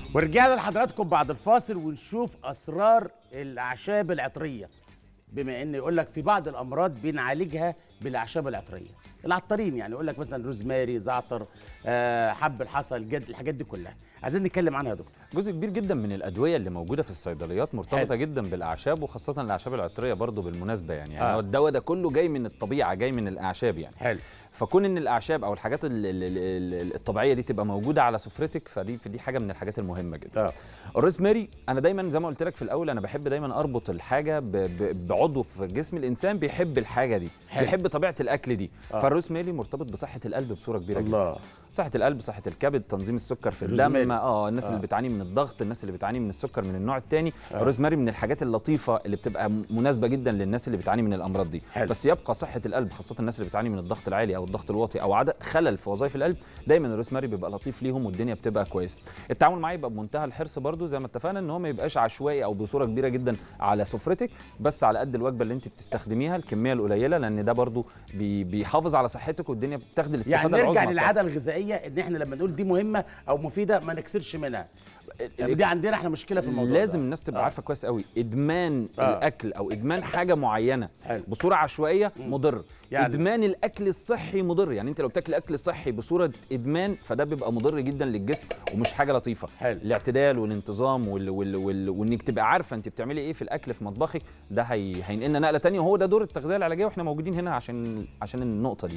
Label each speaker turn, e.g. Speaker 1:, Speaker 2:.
Speaker 1: ورجعنا لحضراتكم بعد الفاصل ونشوف اسرار الاعشاب العطريه بما ان يقول لك في بعض الامراض بنعالجها بالاعشاب العطريه العطارين يعني يقول لك مثلا روزماري زعتر آه، حب الحصى الجد الحاجات دي كلها عايزين نتكلم عنها يا دكتور
Speaker 2: جزء كبير جدا من الادويه اللي موجوده في الصيدليات مرتبطه
Speaker 1: حلو.
Speaker 2: جدا بالاعشاب وخاصه الاعشاب العطريه برضو بالمناسبه يعني, يعني
Speaker 1: آه.
Speaker 2: هو الدواء ده كله جاي من الطبيعه جاي من الاعشاب يعني
Speaker 1: حلو
Speaker 2: فكون ان الاعشاب او الحاجات ال- ال- ال- الطبيعيه دي تبقى موجوده على سفرتك فدي فدي حاجه من الحاجات المهمه جدا
Speaker 1: اه
Speaker 2: الروزماري انا دايما زي ما قلت لك في الاول انا بحب دايما اربط الحاجه ب- ب- بعضو في جسم الانسان بيحب الحاجه دي
Speaker 1: حلو.
Speaker 2: بيحب طبيعه الاكل دي
Speaker 1: آه.
Speaker 2: فالروزماري مرتبط بصحه القلب بصوره كبيره جدا
Speaker 1: الله
Speaker 2: صحه القلب صحه الكبد تنظيم السكر في
Speaker 1: الروزماري.
Speaker 2: الدم اه الناس
Speaker 1: آه.
Speaker 2: اللي بتعاني من الضغط الناس اللي بتعاني من السكر من النوع الثاني
Speaker 1: آه.
Speaker 2: الروزماري من الحاجات اللطيفه اللي بتبقى م- مناسبه جدا للناس اللي بتعاني من الامراض دي
Speaker 1: حلو.
Speaker 2: بس يبقى صحه القلب خاصه الناس اللي بتعاني من الضغط العالي او الضغط الواطي او عدم خلل في وظائف القلب دايما الروزماري بيبقى لطيف ليهم والدنيا بتبقى كويسه التعامل معاه يبقى بمنتهى الحرص برضو زي ما اتفقنا ان هو ما يبقاش عشوائي او بصوره كبيره جدا على سفرتك بس على قد الوجبه اللي انت بتستخدميها الكميه القليله لان ده برضو بي بيحافظ على صحتك والدنيا بتاخد الاستفاده
Speaker 1: يعني نرجع
Speaker 2: العظمى
Speaker 1: للعاده الغذائيه ان احنا لما نقول دي مهمه او مفيده ما نكسرش منها يعني دي عندنا احنا مشكله في الموضوع
Speaker 2: لازم
Speaker 1: ده.
Speaker 2: الناس تبقى
Speaker 1: آه.
Speaker 2: عارفه كويس قوي ادمان
Speaker 1: آه.
Speaker 2: آه. الاكل او ادمان حاجه معينه
Speaker 1: حلو.
Speaker 2: بصوره عشوائيه مضر
Speaker 1: يعني-
Speaker 2: يعني ادمان الاكل الصحي مضر يعني انت لو بتاكل اكل صحي بصوره ادمان فده بيبقى مضر جدا للجسم ومش حاجه لطيفه
Speaker 1: حلو.
Speaker 2: الاعتدال والانتظام وال... وال... وال... وانك تبقى عارفه انت بتعملي ايه في الاكل في مطبخك ده هي... هينقلنا نقله تانية وهو ده دور التغذيه العلاجيه واحنا موجودين هنا عشان عشان النقطه دي